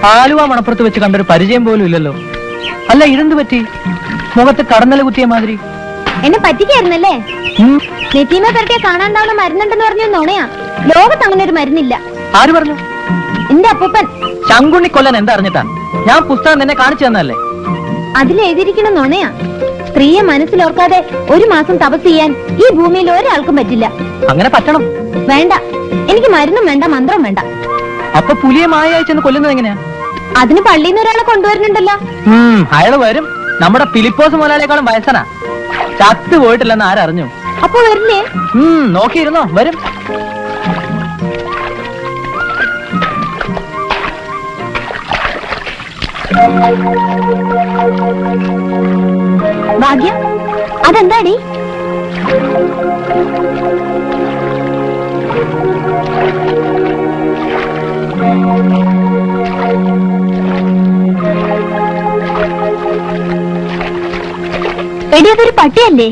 ആലുവ മണപ്പുറത്ത് വെച്ച് കണ്ടൊരു പരിചയം പോലും ഇല്ലല്ലോ അല്ല ഇതെന്ത് പറ്റി മുഖത്ത് കടന്നല കുത്തിയ മാതിരി എന്നെ പറ്റിക്കായിരുന്നല്ലേ ഉം, നെറ്റീമ പെരട്ടിയെ കാണാണ്ടാവുന്ന മരുന്നുണ്ടെന്ന് പറഞ്ഞു നുണയാ ലോകത്ത് അങ്ങനെ ഒരു മരുന്നില്ല ആര് പറഞ്ഞു എന്റെ അപ്പൂപ്പൻ ശങ്കുണ്ണി കൊല്ലാൻ എന്താ അറിഞ്ഞിട്ടാ ഞാൻ പുസ്തകം നിന്നെ കാണിച്ചു തന്നല്ലേ അതിലെഴുതിയിരിക്കുന്ന നുണയാ സ്ത്രീയെ മനസ്സിലോർക്കാതെ ഒരു മാസം തപസ് ചെയ്യാൻ ഈ ഭൂമിയിൽ ഒരാൾക്കും പറ്റില്ല അങ്ങനെ പറ്റണം വേണ്ട എനിക്ക് മരുന്നും വേണ്ട മന്ത്രം വേണ്ട അപ്പൊ പുലിയെ മായയായി ചെന്ന് കൊല്ലുന്നത് എങ്ങനെയാ അതിന് പള്ളിയിൽ നിന്ന് ഒരാളെ കൊണ്ടുവരുന്നുണ്ടല്ലോ ഉം, അയാള് വരും നമ്മുടെ ഫിലിപ്പോസ് മുതലാളിയേക്കാളും വയസ്സനാ ചത്തു പോയിട്ടില്ലെന്ന് ആരറിഞ്ഞു അപ്പൊ വരില്ലേ ഉം നോക്കിയിരുന്നോ വരും ഭാഗ്യ അതെന്താടി എടി അതൊരു പട്ടിയല്ലേ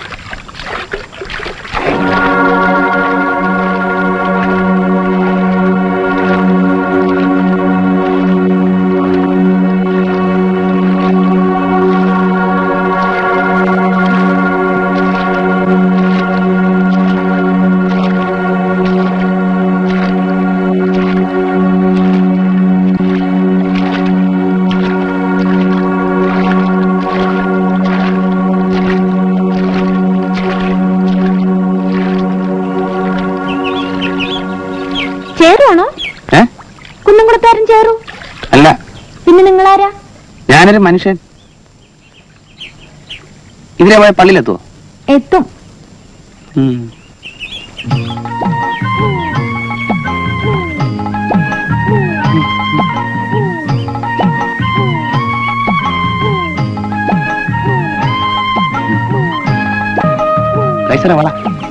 ചേറുവാണോ ഏ കുന്നംകുളത്താരൻ ചേറു അല്ല പിന്നെ നിങ്ങളാരാ ഞാനൊരു മനുഷ്യൻ ഇതിലെ പോയ പള്ളിയിലെത്തുവോ എത്തും ഉം. കൈസര വള